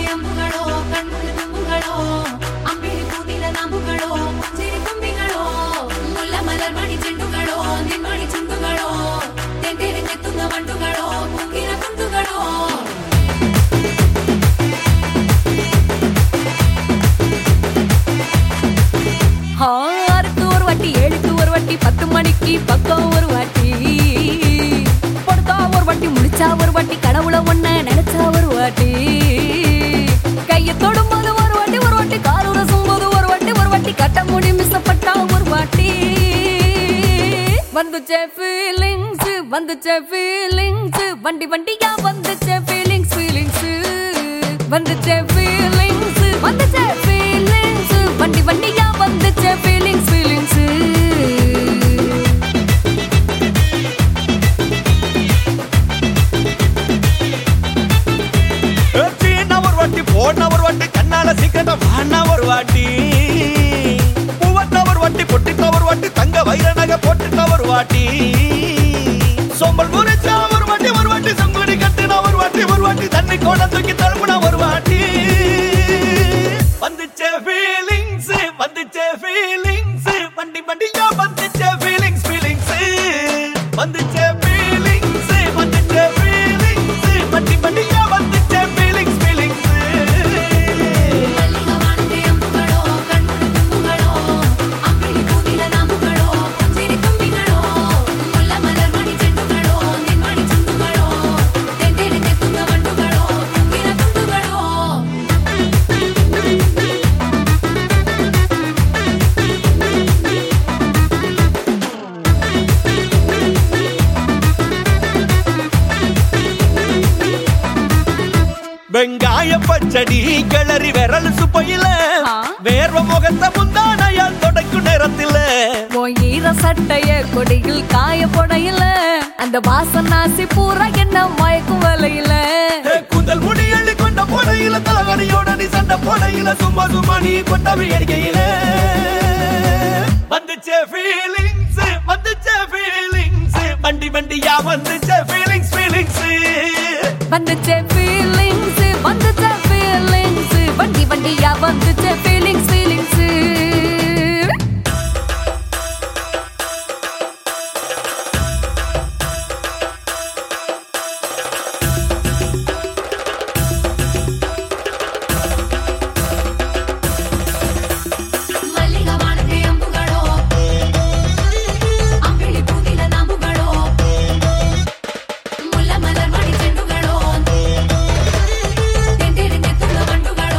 അമ്പുകളോ കൺമുടി തുമ്പുകളോ അമ്പിളി പൂനില നാമ്പുകളോ പുഞ്ചിരി തുമ്പികളോ മുല്ലമലർ മണി ചെണ്ടുകളോ നിന്മണി ചുണ്ടുകളോ തെന്തെറിഞ്ഞെത്തുന്ന വണ്ടുകളോ പൂങ്കിര കുണ്ടുകളോ ஆறுக்கு ஒரு வாட்டி ஏழுக்கு ஒரு வாட்டி பத்து மணிக்கு பக்கம் ஒரு வாட்டி படுத்தா ஒரு வாட்டி முடிச்சா ஒரு வாட்டி கடவுள ஒண்ண நினைச்சா ஒரு வாட்டி கைய தொடும்போது ஒரு வாட்டி ஒரு வாட்டி கால் உரசும் போது ஒரு வாட்டி ஒரு வாட்டி கட்ட முடி மிசப்பட்டா ஒரு வாட்டி வந்துச்சே ஃபீலிங்ஸ் வந்துச்சே ஃபீலிங்ஸ் வண்டி வண்டியா வந்துச்சே ஃபீலிங்ஸ் ஃபீலிங்ஸ் வந்துச்சே ஃபீலிங்ஸ் வந்துச்சே ஃபீலிங்ஸ் வண்டி வண்டியா வந்துச்சே ஃபீலிங்ஸ் ஃபீலிங்ஸ் சீனா ஒரு வாட்டி போன ஒரு வாட்டி கண்ணால சீக்கிரட்ட வானா ஒரு வாட்டி பூவட்ட ஒரு வாட்டி பொட்டிட்ட ஒரு வாட்டி தங்க வைர நகை போட்டுட்ட ஒரு வாட்டி சோம்பல் முறிச்சா ஒரு வாட்டி ஒரு வாட்டி சங்குடி கட்டுன ஒரு வாட்டி ஒரு வாட்டி தண்ணி கோட தூக்கி தழுப்புன ஒரு வாட்டி வந்துச்சே ஃபீலிங்ஸ் வந்துச்சே ஃபீலிங்ஸ் வண்டி வண்டியா வந்துச்சே ஃபீலிங்ஸ் ஃபீலிங்ஸ் வந்துச்சே ஃபீலிங்ஸ் வந்துச்சே ஃபீலிங்ஸ் வண்டி வண்டியா வந்துச்சே ஃபீலிங்ஸ் ஃபீலிங்ஸ் മല്ലികവാണത്തെ അമ്പുകളോ കൺമുടി തുമ്പുകളോ അമ്പിളി പൂനില നാമ്പുകളോ പുഞ്ചിരി തുമ്പികളോ മുല്ലമലർ മണി ചെണ്ടുകളോ നിന്മണി ചുണ്ടുകളോ തെന്തെറിഞ്ഞെത്തുന്ന വണ്ടുകളോ പൂങ്കിര കുണ്ടുകളോ வெங்காய பச்சடி கிளறி விரல் சுப்பையில ஆ. வேர்வ முகத்தை முந்தானையால் தொடக்கும் நேரத்தில உன் ஈர சட்டைய கொடியில் காய போடையில அந்த வாசனாசி பூரா என்ன மயக்கும் வலையில கூந்தல் முடி அள்ளி கொண்ட போடையில தலகடியோட நீ சண்டை போடையில சும்மா சும்மா நீ கொண்டவி அடிக்கையில வந்துச்சே ஃபீலிங்ஸ் வந்துச்சே ஃபீலிங்ஸ் வண்டி வண்டியா வந்துச்சே ஃபீலிங்ஸ் ஃபீலிங்ஸ் வந்துச்சே ஃபீலிங்ஸ் வந்துச்சே ஃபீலிங்ஸ் வண்டி வண்டியா வந்துச்சே ஃபீலிங்ஸ் ஃபீலிங்ஸ் മല്ലികവാണത്തെ അമ്പുകളോ അമ്പിളി പൂനില നാമ്പുകളോ മുല്ലമലർ മണി ചെണ്ടുകളോ തെന്തെറിഞ്ഞെത്തുന്ന വണ്ടുകളോ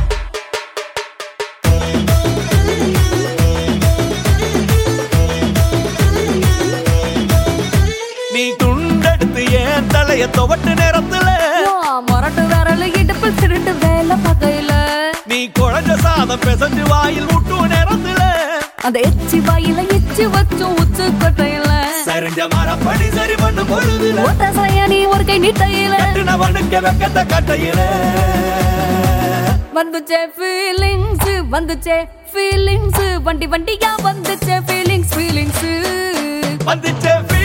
நீ துண்டெடுத்து ஏன் தலைய துவட்டு நேரத்துல மொரட்டு விரல் இடுப்பில் திருட்டு வேலை பகையில நீ குழஞ்ச சாதம் பிசைஞ்சு வாயில் விட்டு நேரத்துல அந்த எச்சி வாயில எச்சி வச்சு உச்சு கொட்டையில சரிஞ்ச மரப்படி சரி பண்ணு பொழுதுல ஓட்ட சாய நீ ஒரு கை நீட்டையில கட்டுனவனுக்கு வெக்கத்த கட்டையில வந்துச்சே ஃபீலிங்ஸ் வந்துச்சே ஃபீலிங்ஸ் வண்டி வண்டியா வந்துச்சே ஃபீலிங்ஸ் ஃபீலிங்ஸ் வந்துச்சே